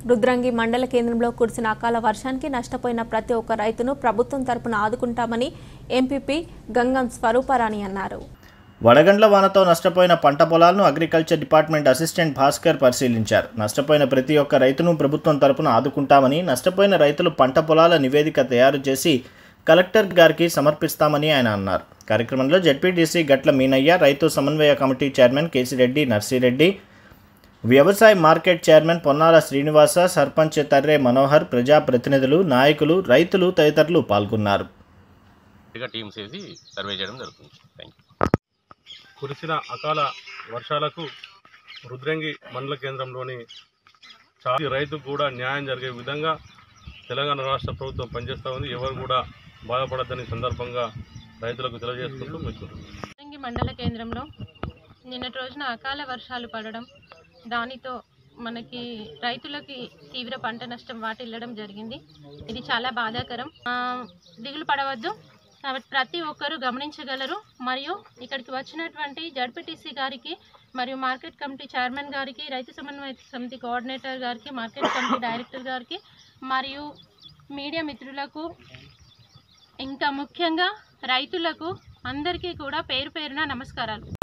రుద్రంగి మండల కేంద్రంలో కురిసిన అకాల వర్షానికి నష్టపోయిన ప్రతి ఒక్క రైతును ప్రభుత్వం తరపున ఆదుకుంటామని ఎంపీపీ గంగం స్వరూపారాణి అన్నారు వడగండ్ల వానతో నష్టపోయిన పంట పొలాలను అగ్రికల్చర్ డిపార్ట్మెంట్ అసిస్టెంట్ భాస్కర్ పరిశీలించారు నష్టపోయిన ప్రతి ఒక్క రైతును ప్రభుత్వం తరపున ఆదుకుంటామని నష్టపోయిన రైతులు పంట పొలాల నివేదిక తయారు చేసి కలెక్టర్ గారికి సమర్పిస్తామని ఆయన అన్నారు కార్యక్రమంలో జడ్పీటీసీ గట్ల మీనయ్య రైతు సమన్వయ కమిటీ చైర్మన్ కేసిరెడ్డి నర్సిరెడ్డి వ్యవసాయ మార్కెట్ చైర్మన్ పొన్నాల శ్రీనివాస సర్పంచ్ తర్రే మనోహర్ ప్రజాప్రతినిధులు నాయకులు రైతులు తదితరులు పాల్గొన్నారు ఇక టీమ్స్ వేసి సర్వే చేయడం జరుగుతుంది థ్యాంక్ యూ కురిసిన అకాల వర్షాలకు రుద్రంగి మండల కేంద్రంలోని చాలా రైతుకు కూడా న్యాయం జరిగే విధంగా తెలంగాణ రాష్ట్ర ప్రభుత్వం పనిచేస్తూ ఉంది ఎవరు కూడా బాధపడద్దని సందర్భంగా రైతులకు తెలియజేసుకుంటూ మీకు రంగి మండల కేంద్రంలో నిన్నటి రోజున అకాల వర్షాలు పడడం దానితో మనకి రైతులకి తీవ్ర పంట నష్టం వాటిల్లడం జరిగింది ఇది చాలా బాధాకరం ఆ, దిగులు పడవద్దు కాబట్టి ప్రతి ఒక్కరూ గమనించగలరు మరియు ఇక్కడికి వచ్చినటువంటి జడ్పీటీసీ గారికి మరియు మార్కెట్ కమిటీ చైర్మన్ గారికి రైతు సమన్వయ సమితి కోఆర్డినేటర్ గారికి మార్కెట్ కమిటీ డైరెక్టర్ గారికి మరియు మీడియా మిత్రులకు ఇంకా ముఖ్యంగా రైతులకు అందరికీ కూడా పేరు పేరున నమస్కారాలు